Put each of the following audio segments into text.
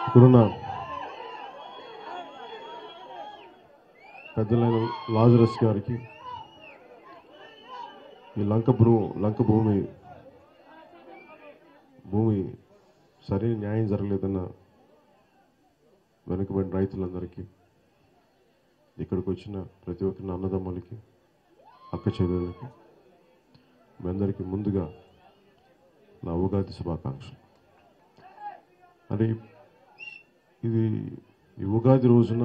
ఇక్కడున్న పెద్దలైన లాజరస్ గారికి ఈ లంక భూ లంక భూమి భూమి సరైన న్యాయం జరగలేదన్న వెనుకబడిన రైతులందరికీ ఇక్కడికి వచ్చిన ప్రతి ఒక్కరిని అన్నదమ్ములకి అక్క చెల్లెలకి మీ అందరికీ ముందుగా నా ఉగాది శుభాకాంక్షలు మరి ఇది ఈ ఉగాది రోజున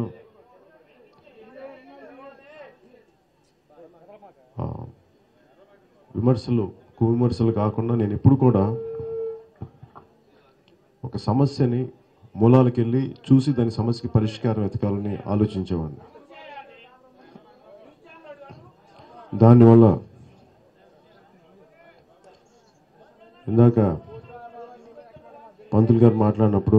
ఆ, విమర్శలు కువిమర్శలు కాకుండా నేను ఎప్పుడు కూడా ఒక సమస్యని మూలాలకు వెళ్ళి చూసి దాని సమస్యకి పరిష్కారం వెతకాలని ఆలోచించేవాడిని దానివల్ల ఇందాక పంతులు గారు మాట్లాడినప్పుడు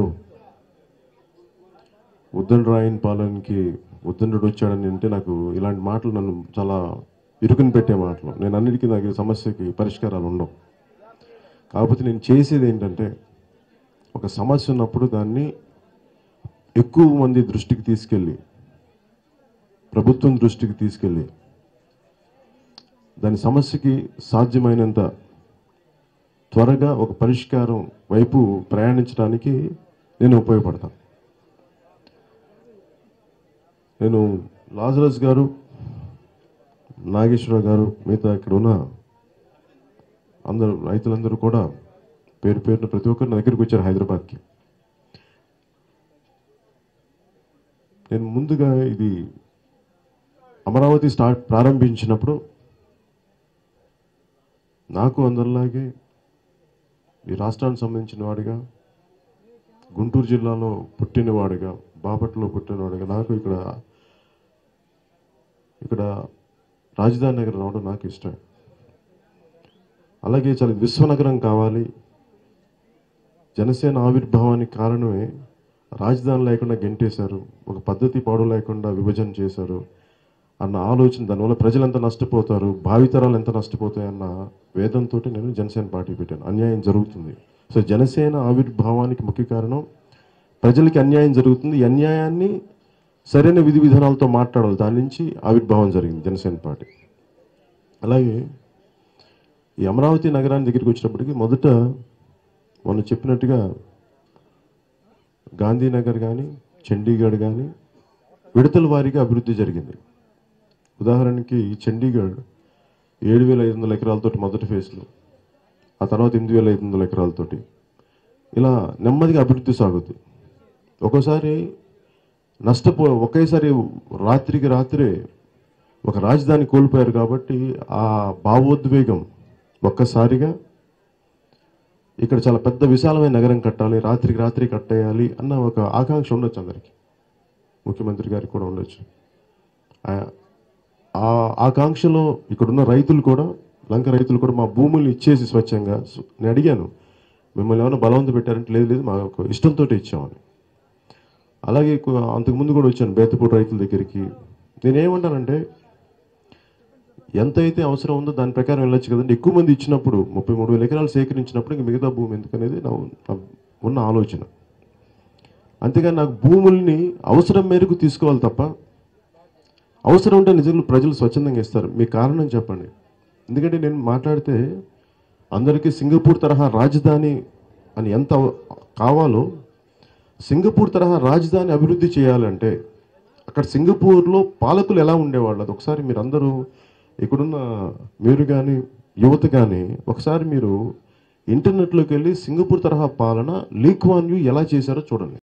ఉద్దండ రాయన్ పాలనకి ఉద్దండుడు వచ్చాడని అంటే నాకు ఇలాంటి మాటలు నన్ను చాలా ఇరుకుని పెట్టే మాటలు నేను అన్నిటికీ నాకు ఈ సమస్యకి పరిష్కారాలు ఉండవు కాకపోతే నేను చేసేది ఏంటంటే ఒక సమస్య ఉన్నప్పుడు దాన్ని ఎక్కువ మంది దృష్టికి తీసుకెళ్ళి ప్రభుత్వం దృష్టికి తీసుకెళ్ళి దాని సమస్యకి సాధ్యమైనంత త్వరగా ఒక పరిష్కారం వైపు ప్రయాణించడానికి నేను ఉపయోగపడతాను నేను లాజరస్ గారు నాగేశ్వర గారు మిగతా ఇక్కడ ఉన్న అందరూ రైతులందరూ కూడా పేరు పేరున ప్రతి ఒక్కరు నా దగ్గరికి వచ్చారు హైదరాబాద్కి నేను ముందుగా ఇది అమరావతి స్టార్ట్ ప్రారంభించినప్పుడు నాకు అందరిలాగే ఈ రాష్ట్రానికి సంబంధించిన వాడిగా గుంటూరు జిల్లాలో పుట్టినవాడిగా బాపట్లలో పుట్టినవాడిగా నాకు ఇక్కడ ఇక్కడ రాజధాని నగరం రావడం నాకు ఇష్టం అలాగే చాలా విశ్వనగరం కావాలి జనసేన ఆవిర్భావానికి కారణమే రాజధాని లేకుండా గెంటేశారు ఒక పద్ధతి పాడు లేకుండా విభజన చేశారు అన్న ఆలోచన దానివల్ల ప్రజలు ఎంత నష్టపోతారు భావితరాలు ఎంత నష్టపోతాయి అన్న వేదంతో నేను జనసేన పార్టీ పెట్టాను అన్యాయం జరుగుతుంది సో జనసేన ఆవిర్భావానికి ముఖ్య కారణం ప్రజలకి అన్యాయం జరుగుతుంది ఈ అన్యాయాన్ని సరైన విధి విధానాలతో మాట్లాడాలి దాని నుంచి ఆవిర్భావం జరిగింది జనసేన పార్టీ అలాగే ఈ అమరావతి నగరాన్ని దగ్గరికి వచ్చినప్పటికీ మొదట మొన్న చెప్పినట్టుగా గాంధీనగర్ కానీ చండీగఢ్ కానీ విడతల వారీగా అభివృద్ధి జరిగింది ఉదాహరణకి చండీగఢ్ ఏడు వేల ఐదు వందల ఎకరాలతోటి మొదటి ఫేజ్లో ఆ తర్వాత ఎనిమిది వేల ఐదు వందల ఎకరాలతోటి ఇలా నెమ్మదిగా అభివృద్ధి సాగుద్ది ఒక్కోసారి నష్టపో ఒకేసారి రాత్రికి రాత్రే ఒక రాజధాని కోల్పోయారు కాబట్టి ఆ భావోద్వేగం ఒక్కసారిగా ఇక్కడ చాలా పెద్ద విశాలమైన నగరం కట్టాలి రాత్రికి రాత్రి కట్టేయాలి అన్న ఒక ఆకాంక్ష ఉండొచ్చు అందరికి ముఖ్యమంత్రి గారికి కూడా ఉండొచ్చు ఆ- ఆ ఆకాంక్షలో ఇక్కడున్న రైతులు కూడా లంక రైతులు కూడా మా భూముల్ని ఇచ్చేసి స్వచ్ఛంగా సు- నేను అడిగాను మిమ్మల్ని ఏమైనా బలవంత పెట్టారంటే లేదు లేదు మా యొక్క ఇష్టంతో ఇచ్చామని అలాగే కొ- అంతకుముందు కూడా వచ్చాను బేతపూడి రైతుల దగ్గరికి నేనేమంటానంటే ఎంత అయితే అవసరం ఉందో దాని ప్రకారం వెళ్ళొచ్చు కదండి ఎక్కువ మంది ఇచ్చినప్పుడు ముప్పై మూడు వేల ఎకరాలు సేకరించినప్పుడు ఇంక మిగతా భూమి ఎందుకనేది నా నా ఉన్న ఆలోచన అంతేగాని నాకు భూముల్ని అవసరం మేరకు తీసుకోవాలి తప్ప అవసరం ఉంటే నిజంగా ప్రజలు స్వచ్ఛందంగా ఇస్తారు మీ కారణం చెప్పండి ఎందుకంటే నేను మాట్లాడితే అందరికీ సింగపూర్ తరహా రాజధాని అని ఎంత అవ- కావాలో సింగపూర్ తరహా రాజధాని అభివృద్ధి చేయాలంటే అక్కడ సింగపూర్లో పాలకులు ఎలా ఉండేవాళ్ళు అది ఒకసారి మీరు అందరూ ఇక్కడున్న మీరు కానీ యువత కానీ ఒకసారి మీరు ఇంటర్నెట్లోకి వెళ్ళి సింగపూర్ తరహా పాలన లీక్ వాన్ యూ ఎలా చేశారో చూడండి